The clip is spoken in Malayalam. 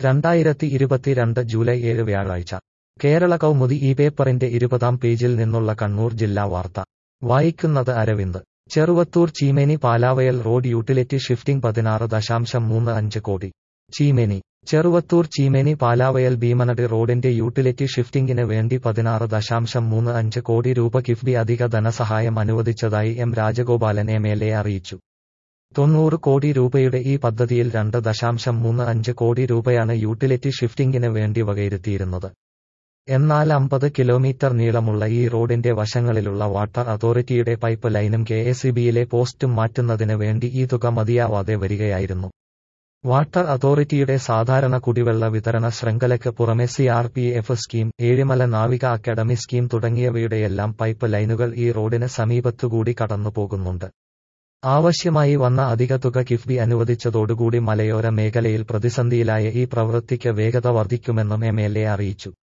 രണ്ടായിരത്തി ഇരുപത്തിരണ്ട് ജൂലൈ ഏഴ് വ്യാഴാഴ്ച കേരള കൗമുദി ഈ പേപ്പറിന്റെ ഇരുപതാം പേജിൽ നിന്നുള്ള കണ്ണൂർ ജില്ലാ വാർത്ത വായിക്കുന്നത് Aravind Cheruvathur Cheemeni Palavayal road utility shifting പതിനാറ് ദശാംശം മൂന്ന് അഞ്ച് കോടി ചീമേനി ചെറുവത്തൂർ ചീമേനി പാലാവയൽ ഭീമനടി റോഡിന്റെ യൂട്ടിലിറ്റി ഷിഫ്റ്റിംഗിന് വേണ്ടി പതിനാറ് ദശാംശം മൂന്ന് അഞ്ച് കോടി രൂപ കിഫ്ബി അധിക ധനസഹായം അനുവദിച്ചതായി M Rajagopalan M L A അറിയിച്ചു തൊണ്ണൂറ് കോടി രൂപയുടെ ഈ പദ്ധതിയിൽ രണ്ട് ദശാംശം മൂന്ന് അഞ്ച് കോടി രൂപയാണ് യൂട്ടിലിറ്റി ഷിഫ്റ്റിംഗിന് വേണ്ടി വകയിരുത്തിയിരുന്നത് എന്നാൽ അമ്പത് കിലോമീറ്റർ നീളമുള്ള ഈ റോഡിന്റെ വശങ്ങളിലുള്ള വാട്ടർ അതോറിറ്റിയുടെ പൈപ്പ് ലൈനും കെ എസ് ബിയിലെ പോസ്റ്റും മാറ്റുന്നതിന് വേണ്ടി ഈ തുക മതിയാവാതെ വരികയായിരുന്നു വാട്ടർ അതോറിറ്റിയുടെ സാധാരണ കുടിവെള്ള വിതരണ ശൃംഖലയ്ക്ക് പുറമെ C R P F scheme Ezhimala നാവിക അക്കാദമി സ്കീം തുടങ്ങിയവയുടെയെല്ലാം പൈപ്പ് ലൈനുകൾ ഈ റോഡിന് സമീപത്തുകൂടി കടന്നുപോകുന്നുണ്ട് ആവശ്യമായി വന്ന അധിക തുക കിഫ്ബി അനുവദിച്ചതോടുകൂടി മലയോര മേഖലയിൽ പ്രതിസന്ധിയിലായ ഈ പ്രവൃത്തിക്ക് വേഗത വർദ്ധിക്കുമെന്നും എം എൽ എ അറിയിച്ചു